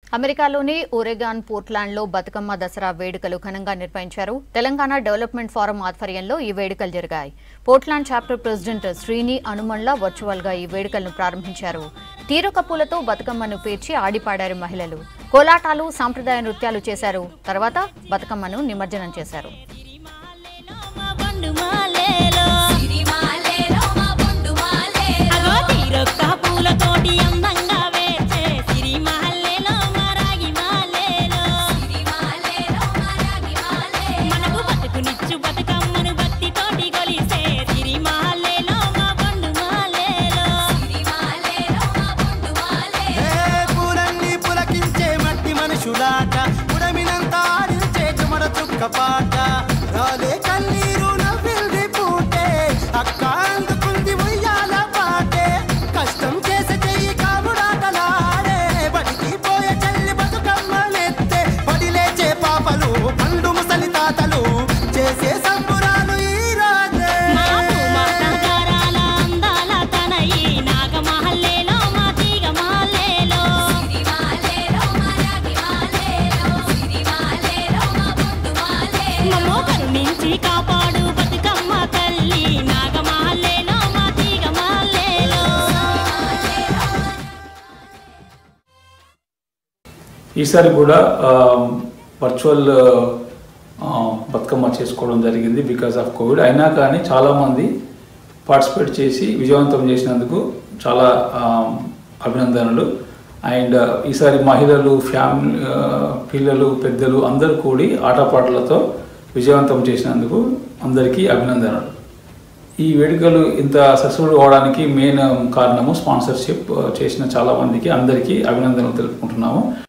అమెరికాలోని ఒరెగాన్ పోర్ట్లాండ్లో బతుకమ్మ దసరా వేడుకలు ఘనంగా నిర్వహించారు తెలంగాణ డెవలప్మెంట్ ఫోరం ఆధ్వర్యంలో ఈ వేడుకలు జరిగాయి Portland chapter president Srini Anumanla virtual గా ఈ వేడుకలను ప్రారంభించారు తీరొక పూలతో బతుకమ్మను పేర్చి ఆడిపాడారు మహిళలు కోలాటాలు సాంప్రదాయ నృత్యాలు చేశారు తర్వాత బతుకమ్మను నిమజ్జనం చేశారు అగో తీరొక్క పూలతోటి అందంగా వేచే సిరిమాలేలో మరాగి మాలేలో మనకు బతుకునిచ్చు బతుకమ్మను బత్తితోటి కొలిసే సిరిమాలేలో మా బండు మాలేలో ఏ పూలన్నీ పులకించే మట్టి మనుషులాట ఉడమినంత ఆడించే చెమడ చుక్క పాట రాలే కన్నీరు నవ్వింది పూటే అక్క అందుకుంది ఉయ్యాల పాటే కష్టం చేసే చెయ్యి కాముడాటలాడే బడికి పోయే చెల్లి బతుకమ్మ నెత్తే పడి లేచే పాపలు పండు ముసలి తాతలు చేసే సంబురాలు ఈ రాజే మా పూమాత గారాల అందాల తనయి నాగమహల్లేలో మా తీగ మాలేలో మమ్మో కరుణించి కాపాడు బతుకమ్మ తల్లి నాగమహల్లేలో మా తీగ మాలేలో ఈసారి కూడా వర్చువల్ బతుకమ్మ చేసుకోవడం జరిగింది బికాస్ ఆఫ్ కోవిడ్ అయినా కానీ చాలామంది పార్టిసిపేట్ చేసి విజయవంతం చేసినందుకు చాలా ఆ, అభినందనలు అండ్ ఈసారి మహిళలు ఫ్యామిలీ పిల్లలు పెద్దలు అందరూ కూడి ఆటపాటలతో విజయవంతం చేసినందుకు అందరికీ అభినందనలు ఈ వేడుకలు ఇంత సక్సెస్ఫుల్ అవడానికి మెయిన్ కారణము స్పాన్సర్షిప్ చేసిన చాలా మందికి అందరికీ అభినందనలు తెలుపుకుంటున్నాము